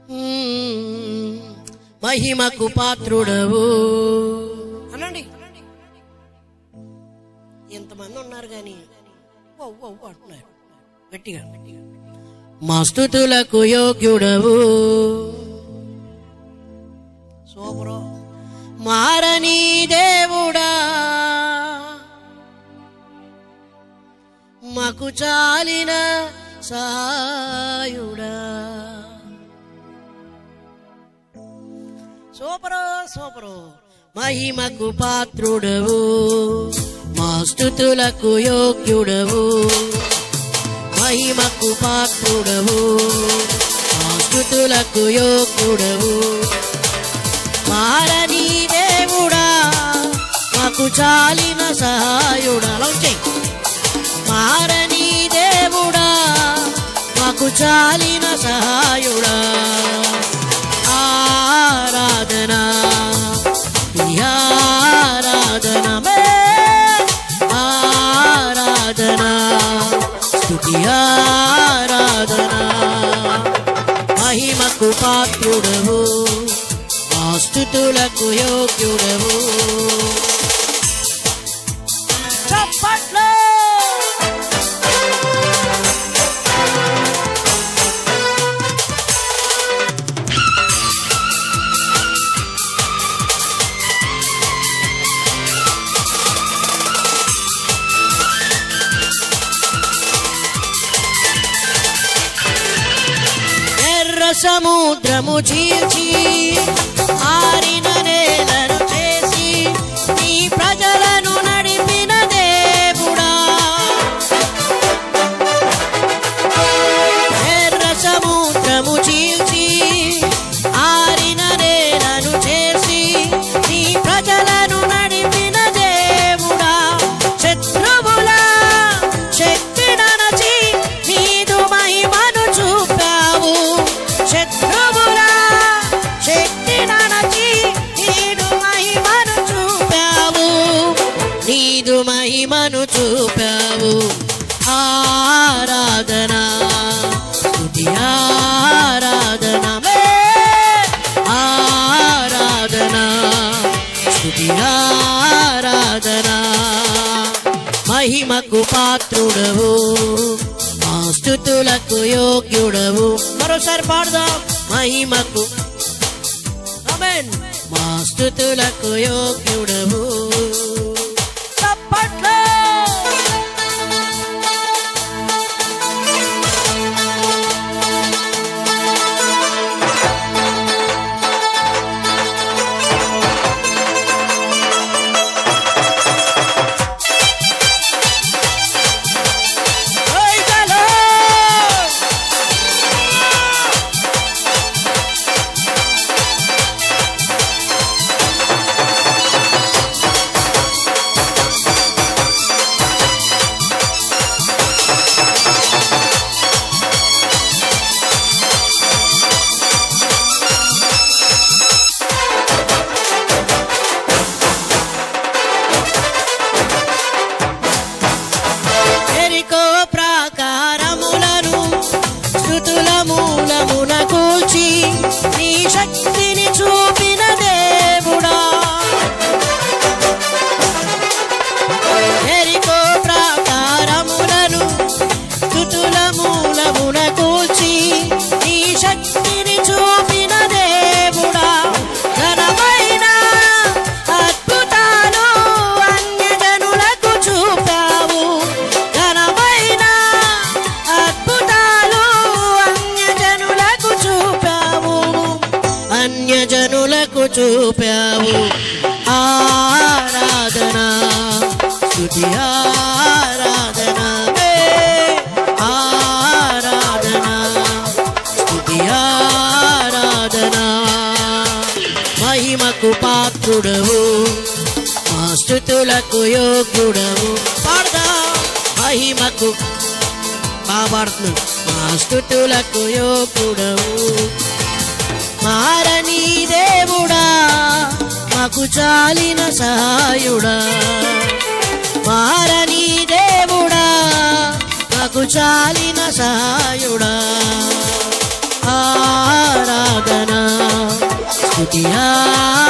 మ్మ్. మహిమకు పాత్రుడవు అనండి ఎంతమంది ఉన్నారు కానీ ఓ ఓ ఓ అంటున్నారు గట్టిగా మా స్థుతులకు యోగ్యుడవు సూపరు మారని దేవుడా మాకు చాలిన సాయుడా సూపరు సూపరు మహిమకు పాత్రుడవు మా స్థుతులకు యోగ్యుడవు మహిమకు పాత్రుడవు మా స్థుతులకు యోగ్యుడవు మారని దేవుడా మాకు చాలిన సహాయుడా లౌచే మారని దేవుడా మాకు చాలిన సహాయుడా ఆరాధన ఈ ఆరాధన మే ఆరాధన స్తుతి ఆరాధన మహిమకు పాత్రుడవు ఆ స్థుతులకు యోగ్యుడవు చప్పట్లు ఎర్ర సముద్రము చీల్చి ఆరిన నేలను చేసి నీ ప్రజలను నడిపిన దేవుడా ఎర్ర సముద్రము చీల్చి ఆరిన నేలను చేసి నీ ప్రజలను నడిపిన దేవుడా శత్రువుల శక్తి నడచి నీదు మహిమను చూపావు శత్రువుల శక్తి నడచి నీదు మహిమను చూపావు నీదు మహిమను చూపావు ఆరాధన స్తుతి ఆరాధన మే ఆరాధన స్తుతి ఆరాధన మహిమకు పాత్రుడవు మా స్థుతులకు యోగ్యుడవు మరోసారి పాడదాం మహిమకు ఆమేన్ మా స్థుతులకు యోగ్యుడవు చప్పట్లు Praise the Lord! ఎరికో ప్రాకారములను స్థుతుల మూలమున కూల్చి నీ శక్తిని చూపిన దేవుడా ఎరికో ప్రాకారములను స్థుతుల మూలమున కూల్చి నీ శక్తిని చూపిన దేవుడా ఘనమైన అద్భుతాలు అన్యజనులకు చూపావు ఘనమైన అద్భుతాలు అన్యజనులకు చూపావు అన్యజనులకు చూపావు ఆరాధన స్తుతి ఆరాధన ఏ ఆరాధన స్తుతి ఆరాధన మహిమకు పాత్రుడవు మా స్థుతులకు యోగ్యుడవు పాడదా మహిమకు బాగా పాడుతున్నాడు మా స్థుతులకు యోగ్యుడవు మారని దేవుడా మాకు చాలిన సహాయుడా మారని దేవుడా మాకు చాలిన సహాయుడా ఆరాధన స్తుతి